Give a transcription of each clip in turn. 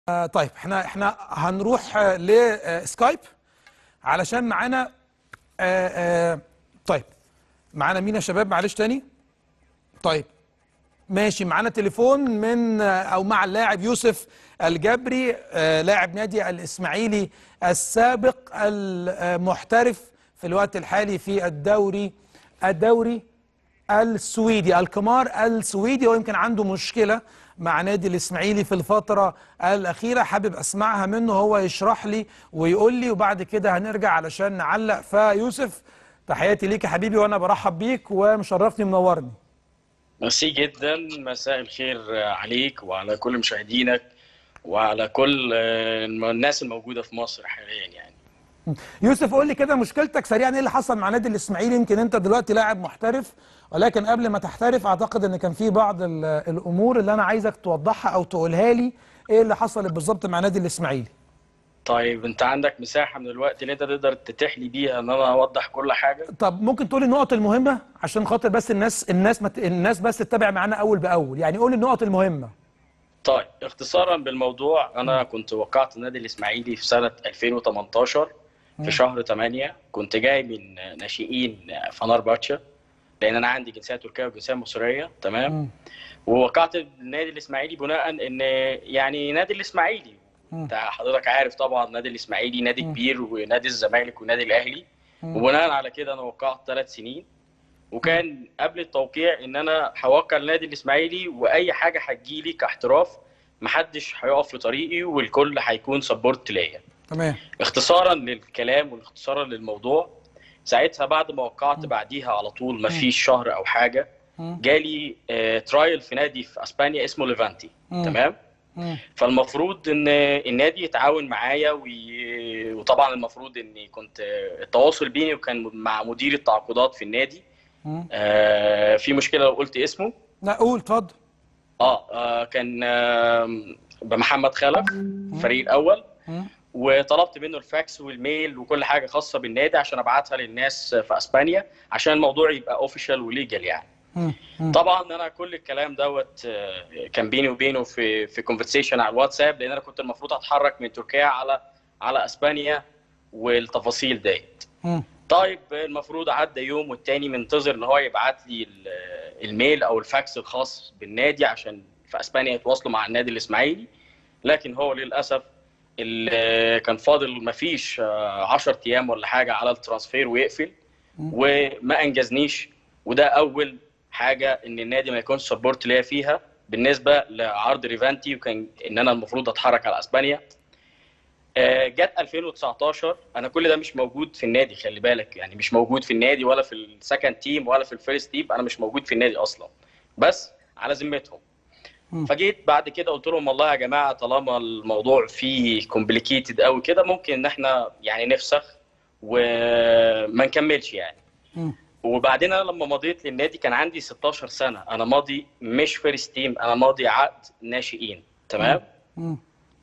آه طيب احنا احنا هنروح آه لسكايب علشان معانا آه آه طيب معانا مين يا شباب معلش تاني طيب ماشي معانا تليفون من آه، او مع اللاعب يوسف الجبري آه لاعب نادي الاسماعيلي السابق المحترف في الوقت الحالي في الدوري الدوري السويدي القمار السويدي ويمكن عنده مشكلة مع نادي الإسماعيلي في الفترة الأخيرة حابب أسمعها منه هو يشرح لي ويقول لي وبعد كده هنرجع علشان نعلق فيوسف تحياتي ليك يا حبيبي وأنا برحب بيك ومشرفني منورني ميرسي جدا مساء الخير عليك وعلى كل مشاهدينك وعلى كل الناس الموجودة في مصر حاليا يعني يوسف قول لي كده مشكلتك سريعا ايه اللي حصل مع نادي الاسماعيلي يمكن انت دلوقتي لاعب محترف ولكن قبل ما تحترف اعتقد ان كان في بعض ال- الامور اللي انا عايزك توضحها او تقولها لي ايه اللي حصل بالظبط مع نادي الاسماعيلي طيب انت عندك مساحة من الوقت اللي انت تقدر تتيح لي بيها ان انا اوضح كل حاجة طب ممكن تقول لي النقط المهمه عشان خاطر بس الناس الناس مت... الناس بس تتابع معانا اول باول يعني قول لي النقط المهمه طيب اختصارا بالموضوع انا كنت وقعت النادي الاسماعيلي في سنة 2018 في شهر 8 كنت جاي من ناشئين فنرباتشا لان انا عندي جنسية تركية وجنسية مصرية تمام مم. ووقعت النادي الاسماعيلي بناء ان يعني نادي الاسماعيلي مم. انت حضرتك عارف طبعا نادي الاسماعيلي نادي مم. كبير ونادي الزمالك ونادي الاهلي مم. وبناء على كده انا وقعت ثلاث سنين وكان قبل التوقيع ان انا هوقع النادي الاسماعيلي واي حاجه هتجيلي كاحتراف محدش هيقف في طريقي والكل هيكون سبورت ليا تمام اختصارا للكلام واختصارا للموضوع ساعتها بعد ما وقعت بعديها على طول ما فيش شهر او حاجه مم. جالي آه، ترايل في نادي في اسبانيا اسمه ليفانتي مم. تمام مم. فالمفروض ان النادي يتعاون معايا وي... وطبعا المفروض اني كنت التواصل بيني وكان مع مدير التعاقدات في النادي مم. آه، في مشكله لو قلت اسمه لا قول اتفضل اه آه، كان آم، بمحمد خلف الفريق الاول مم. وطلبت منه الفاكس والميل وكل حاجه خاصه بالنادي عشان ابعتها للناس في اسبانيا عشان الموضوع يبقى اوفيشال وليجل يعني مم. مم. طبعا انا كل الكلام دوت آه، كان بيني وبينه في في كونفرسيشن على الواتساب لان انا كنت المفروض اتحرك من تركيا على على اسبانيا والتفاصيل ديت مم. طيب المفروض عدى يوم والتاني منتظر ان هو يبعت لي ال- الميل او الفاكس الخاص بالنادي عشان في اسبانيا يتواصلوا مع النادي الاسماعيلي لكن هو للاسف ال- كان فاضل ما فيش 10 ايام ولا حاجه على الترانسفير ويقفل وما انجزنيش وده اول حاجه ان النادي ما يكونش سبورت ليا فيها بالنسبه لعرض ريفانتي وكان ان انا المفروض اتحرك على اسبانيا آه، جت 2019 انا كل ده مش موجود في النادي خلي بالك يعني مش موجود في النادي ولا في السكند تيم ولا في الفيرست تيم انا مش موجود في النادي اصلا بس على ذمتهم مم. فجيت بعد كده قلت لهم والله يا جماعه طالما الموضوع فيه كومبليكيتد قوي كده ممكن ان احنا يعني نفسخ وما نكملش يعني مم. وبعدين انا لما مضيت للنادي كان عندي 16 سنه انا ماضي مش فيرست تيم انا ماضي عقد ناشئين تمام مم.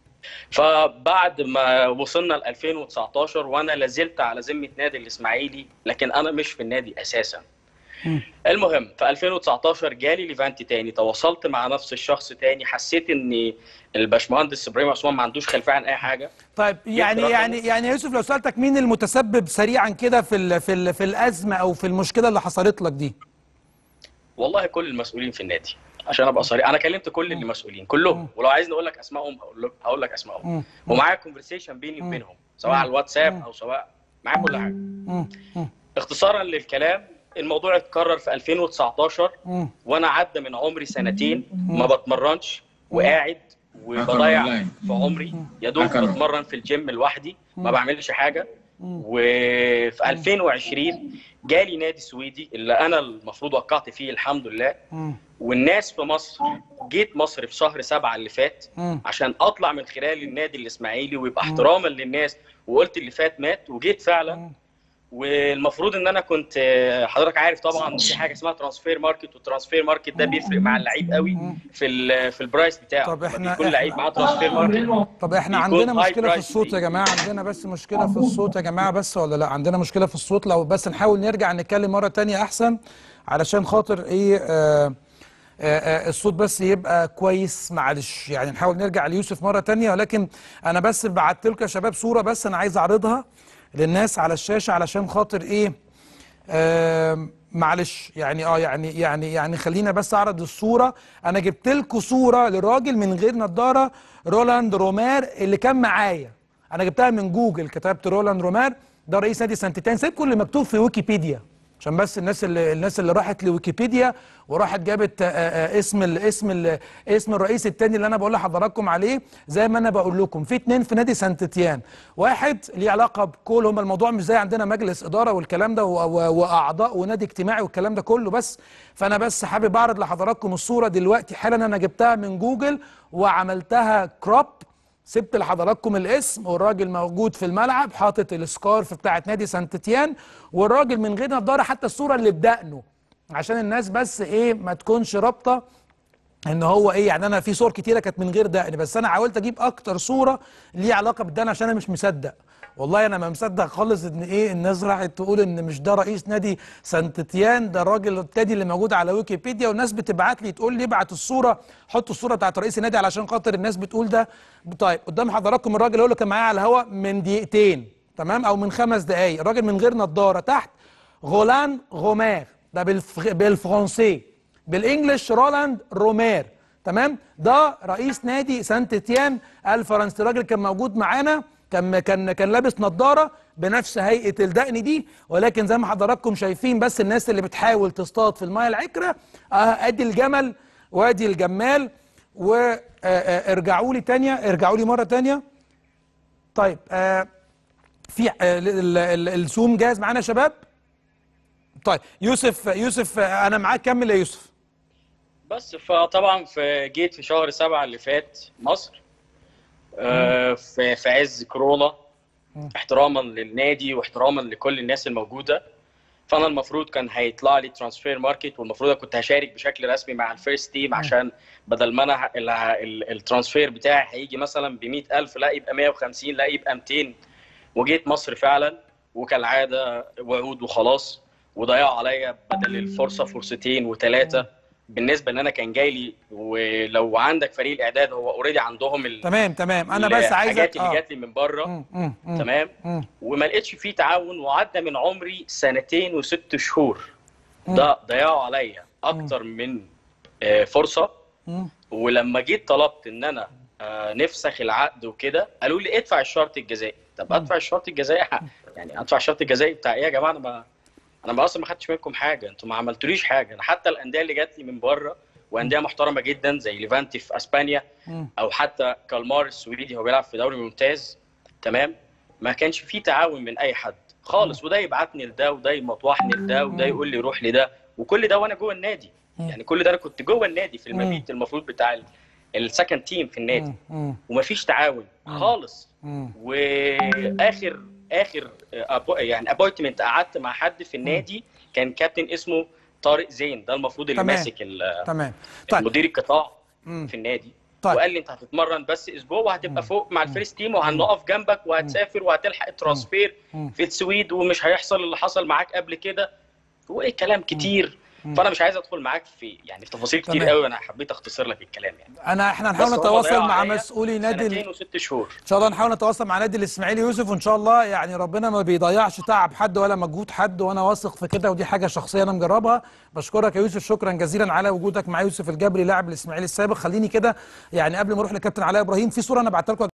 فبعد ما وصلنا ل 2019 وانا لازلت على ذمه نادي الاسماعيلي لكن انا مش في النادي اساسا مم. المهم في 2019 جالي ليفانتي تاني تواصلت مع نفس الشخص تاني حسيت ان الباشمهندس ابراهيم عثمان ما عندوش خلفيه عن اي حاجه طيب يعني رقم. يعني يعني يا يوسف لو سالتك مين المتسبب سريعا كده في ال في ال في الازمه او في المشكله اللي حصلت لك دي والله كل المسؤولين في النادي عشان ابقى صريح انا كلمت كل اللي مسؤولين كلهم ولو عايزني اقول لك اسمائهم هقول لك هقول لك اسمائهم مم. ومعايا كونفرسيشن بيني وبينهم سواء على الواتساب او سواء معايا كل حاجه مم. مم. اختصارا للكلام الموضوع اتكرر في 2019 مم. وانا عدى من عمري سنتين ما بتمرنش وقاعد وبضيع أونلاين. في عمري يا دوب هاكر. بتمرن في الجيم لوحدي ما بعملش حاجه وفي 2020 جالي نادي سويدي اللي انا المفروض وقعت فيه الحمد لله مم. والناس في مصر جيت مصر في شهر سبعة اللي فات مم. عشان اطلع من خلال النادي الاسماعيلي ويبقى احتراما للناس وقلت اللي فات مات وجيت فعلا والمفروض ان انا كنت حضرتك عارف طبعا في حاجه اسمها ترانسفير ماركت والترانسفير ماركت ده بيفرق مع اللعيب قوي في ال- في البرايس بتاعه طب لما إحنا- بيكون لعيب معاه ترانسفير ماركت طب احنا بيكون عندنا high مشكله في price الصوت فيه. يا جماعه عندنا بس مشكله في الصوت يا جماعه بس ولا لا عندنا مشكله في الصوت لو بس نحاول نرجع نتكلم مره تانية احسن علشان خاطر ايه آه آه، آه، الصوت بس يبقى كويس معلش يعني نحاول نرجع ليوسف مره تانية ولكن انا بس بعت لكم يا شباب صوره بس انا عايز اعرضها للناس على الشاشه علشان خاطر ايه آم، معلش يعني اه يعني يعني يعني خلينا بس اعرض الصوره انا جبت لكم صوره لراجل من غير نظاره رولاند رومار اللي كان معايا انا جبتها من جوجل كتبت رولاند رومار ده رئيس نادي سانتيتان سيبكم اللي مكتوب في ويكيبيديا عشان بس الناس اللي الناس اللي راحت لويكيبيديا وراحت جابت آه، آه، اسم ال اسم ال اسم الرئيس التاني اللي انا بقول لحضراتكم عليه زي ما انا بقول لكم في اتنين في نادي سانتيتيان واحد ليه علاقه بكل هم الموضوع مش زي عندنا مجلس اداره والكلام ده و- و- واعضاء ونادي اجتماعي والكلام ده كله بس فانا بس حابب اعرض لحضراتكم الصوره دلوقتي حالا انا جبتها من جوجل وعملتها كروب سبت لحضراتكم الاسم والراجل موجود في الملعب حاطط السكارف بتاعت نادي سانتيتيان والراجل من غير نضاره حتى الصوره اللي بدقنه عشان الناس بس ايه ما تكونش رابطه ان هو ايه يعني انا في صور كتيره كانت من غير دقن بس انا حاولت اجيب اكتر صوره ليها علاقه بالدقن عشان انا مش مصدق والله انا ما مصدق خالص ان ايه الناس راحت تقول ان مش ده رئيس نادي سانتيتيان ده الراجل التاني اللي موجود على ويكيبيديا والناس بتبعت لي تقول لي ابعت الصوره حط الصوره بتاعت رئيس النادي علشان خاطر الناس بتقول ده طيب قدام حضراتكم الراجل هو اللي كان معايا على الهوا من دقيقتين تمام او من خمس دقائق الراجل من غير نضاره تحت غولان غومير ده بالف... بالفرنسي بالانجلش رولاند رومير تمام ده رئيس نادي سانت تيان الفرنسي الراجل كان موجود معانا كان كان كان لابس نظاره بنفس هيئه الدقن دي ولكن زي ما حضراتكم شايفين بس الناس اللي بتحاول تصطاد في المايه العكره آه ادي الجمل وادي الجمال وارجعوا لي تانية ارجعوا لي مره تانية طيب آه في آه ال- ال- ال- الزوم جاهز معانا يا شباب طيب يوسف يوسف آه، انا معاك كمل يا يوسف بس فطبعا في جيت في شهر سبعة اللي فات مصر آه، في في عز كورونا احتراما للنادي واحتراما لكل الناس الموجوده فانا المفروض كان هيطلع لي ترانسفير ماركت والمفروض أنا كنت هشارك بشكل رسمي مع الفيرست تيم عشان بدل ما انا ه- ال- ال- الترانسفير بتاعي هيجي مثلا ب 100000 لا يبقى 150 لا يبقى 200 وجيت مصر فعلا وكالعاده وعود وخلاص وضيعوا عليا بدل الفرصه فرصتين وثلاثه بالنسبه ان انا كان جاي لي ولو عندك فريق الاعداد هو اوريدي عندهم ال- تمام تمام انا بس عايزك الحاجات اللي اه جات لي من بره مم، مم، مم، تمام مم. وما لقيتش فيه تعاون وعدى من عمري سنتين وست شهور ده ضيعوا عليا اكتر من آه، فرصه مم. ولما جيت طلبت ان انا آه، نفسخ العقد وكده قالوا لي ادفع الشرط الجزائي طب ادفع الشرط الجزائي ح- يعني ادفع الشرط الجزائي بتاع ايه يا جماعه انا ما انا ما اصلا ما خدتش منكم حاجه انتوا ما عملتوليش حاجه انا حتى الانديه اللي جات لي من بره وانديه محترمه جدا زي ليفانتي في اسبانيا مم. او حتى كالمار السويدي هو بيلعب في دوري ممتاز تمام ما كانش فيه تعاون من اي حد خالص وده يبعتني لده وده يمطوحني لده وده يقول لي روح لده وكل ده وانا جوه النادي يعني كل ده انا كنت جوه النادي في المبيت المفروض بتاع السكند تيم في النادي مم. ومفيش تعاون خالص مم. واخر اخر أبو يعني ابوينتمنت قعدت مع حد في النادي كان كابتن اسمه طارق زين ده المفروض اللي تمام. ماسك ال- تمام طيب مدير القطاع مم. في النادي طيب. وقال لي انت هتتمرن بس اسبوع وهتبقى فوق مع الفيرست تيم وهنقف جنبك وهتسافر وهتلحق الترانسفير في السويد ومش هيحصل اللي حصل معاك قبل كده وايه كلام كتير فانا مش عايز ادخل معاك في يعني في تفاصيل كتير تمام. قوي انا حبيت اختصر لك الكلام يعني انا احنا هنحاول بس هم نتواصل ضيعوا مع عليا مسؤولي نادي ال- سنتين وست شهور ان شاء الله نحاول نتواصل مع نادي الاسماعيلي يوسف وان شاء الله يعني ربنا ما بيضيعش تعب حد ولا مجهود حد وانا واثق في كده ودي حاجه شخصيه انا مجربها بشكرك يا يوسف شكرا جزيلا على وجودك مع يوسف الجبري لاعب الاسماعيلي السابق خليني كده يعني قبل ما اروح لكابتن علاء ابراهيم في صوره انا بعتها لكم